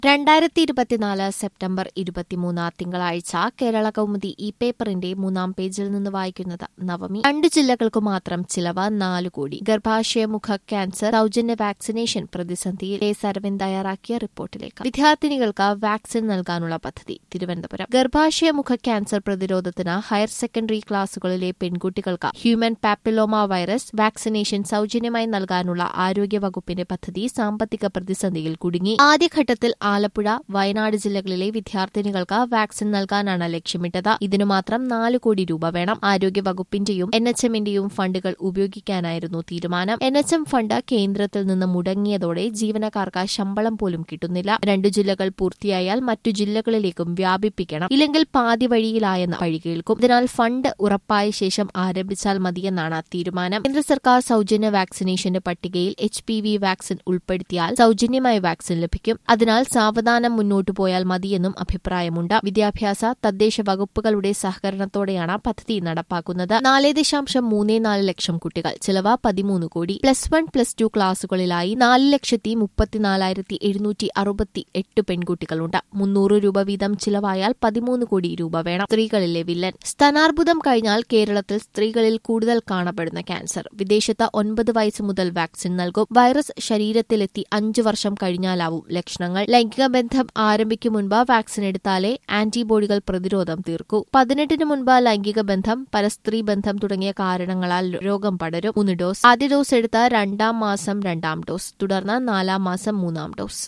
രണ്ടായിരത്തി ഇരുപത്തിനാല് സെപ്റ്റംബർ ഇരുപത്തിമൂന്ന് തിങ്കളാഴ്ച കേരള കൗമുദി ഈ പേപ്പറിന്റെ മൂന്നാം പേജിൽ നിന്ന് വായിക്കുന്നത് നവമി രണ്ട് ജില്ലകൾക്ക് മാത്രം ചിലവ് നാല് കോടി ഗർഭാശയമുഖ ക്യാൻസർ സൗജന്യ വാക്സിനേഷൻ പ്രതിസന്ധിയിൽ എസ് അരവിന്ദ് തയ്യാറാക്കിയ റിപ്പോർട്ടിലേക്ക് വിദ്യാർത്ഥിനികൾക്ക് വാക്സിൻ നൽകാനുള്ള പദ്ധതി തിരുവനന്തപുരം ഗർഭാശയമുഖ ക്യാൻസർ പ്രതിരോധത്തിന് ഹയർ സെക്കൻഡറി ക്ലാസുകളിലെ പെൺകുട്ടികൾക്ക് ഹ്യൂമൻ പാപ്പിലോമ വൈറസ് വാക്സിനേഷൻ സൗജന്യമായി നൽകാനുള്ള ആരോഗ്യ വകുപ്പിന്റെ പദ്ധതി സാമ്പത്തിക പ്രതിസന്ധിയിൽ കുടുങ്ങി ആദ്യഘട്ടത്തിൽ ആലപ്പുഴ വയനാട് ജില്ലകളിലെ വിദ്യാർത്ഥിനികൾക്ക് വാക്സിൻ നൽകാനാണ് ലക്ഷ്യമിട്ടത് ഇതിനു മാത്രം നാല് കോടി രൂപ വേണം ആരോഗ്യ വകുപ്പിന്റെയും എൻ എച്ച് എമ്മിന്റെയും ഫണ്ടുകൾ ഉപയോഗിക്കാനായിരുന്നു തീരുമാനം എൻ എച്ച് എം ഫണ്ട് കേന്ദ്രത്തിൽ നിന്ന് മുടങ്ങിയതോടെ ജീവനക്കാർക്ക് ശമ്പളം പോലും കിട്ടുന്നില്ല രണ്ടു ജില്ലകൾ പൂർത്തിയായാൽ മറ്റു ജില്ലകളിലേക്കും വ്യാപിപ്പിക്കണം ഇല്ലെങ്കിൽ പാതി വഴിയിലായെന്ന് വഴി കേൾക്കും ഇതിനാൽ ഫണ്ട് ഉറപ്പായ ശേഷം ആരംഭിച്ചാൽ മതിയെന്നാണ് തീരുമാനം കേന്ദ്ര സർക്കാർ സൗജന്യ വാക്സിനേഷന്റെ പട്ടികയിൽ എച്ച് പി വി വാക്സിൻ ഉൾപ്പെടുത്തിയാൽ സൗജന്യമായി വാക്സിൻ ലഭിക്കും അതിനാൽ സാവധാനം മുന്നോട്ടു പോയാൽ മതിയെന്നും അഭിപ്രായമുണ്ട് വിദ്യാഭ്യാസ തദ്ദേശ വകുപ്പുകളുടെ സഹകരണത്തോടെയാണ് പദ്ധതി നടപ്പാക്കുന്നത് നാല് ദശാംശം മൂന്ന് നാല് ലക്ഷം കുട്ടികൾ ചിലവ് പതിമൂന്ന് കോടി പ്ലസ് വൺ പ്ലസ് ടു ക്ലാസുകളിലായി നാല് ലക്ഷത്തി മുപ്പത്തിനാലായിരത്തി എഴുന്നൂറ്റി അറുപത്തി എട്ട് പെൺകുട്ടികളുണ്ട് മുന്നൂറ് രൂപ വീതം ചിലവായാൽ പതിമൂന്ന് കോടി രൂപ വേണം സ്ത്രീകളിലെ വില്ലൻ സ്ഥാനാർബുദം കഴിഞ്ഞാൽ കേരളത്തിൽ സ്ത്രീകളിൽ കൂടുതൽ കാണപ്പെടുന്ന ക്യാൻസർ വിദേശത്ത് ഒൻപത് വയസ്സ് മുതൽ വാക്സിൻ നൽകും വൈറസ് ശരീരത്തിലെത്തി അഞ്ചു വർഷം കഴിഞ്ഞാലാവും ലക്ഷണങ്ങൾ ലൈംഗിക ബന്ധം ആരംഭിക്കും മുൻപ് വാക്സിൻ എടുത്താലേ ആന്റിബോഡികൾ പ്രതിരോധം തീർക്കൂ പതിനെട്ടിന് മുൻപ് ലൈംഗിക ബന്ധം പരസ്ത്രീ ബന്ധം തുടങ്ങിയ കാരണങ്ങളാൽ രോഗം പടരും മൂന്ന് ഡോസ് ആദ്യ ഡോസ് എടുത്ത രണ്ടാം മാസം രണ്ടാം ഡോസ് തുടർന്ന് നാലാം മാസം മൂന്നാം ഡോസ്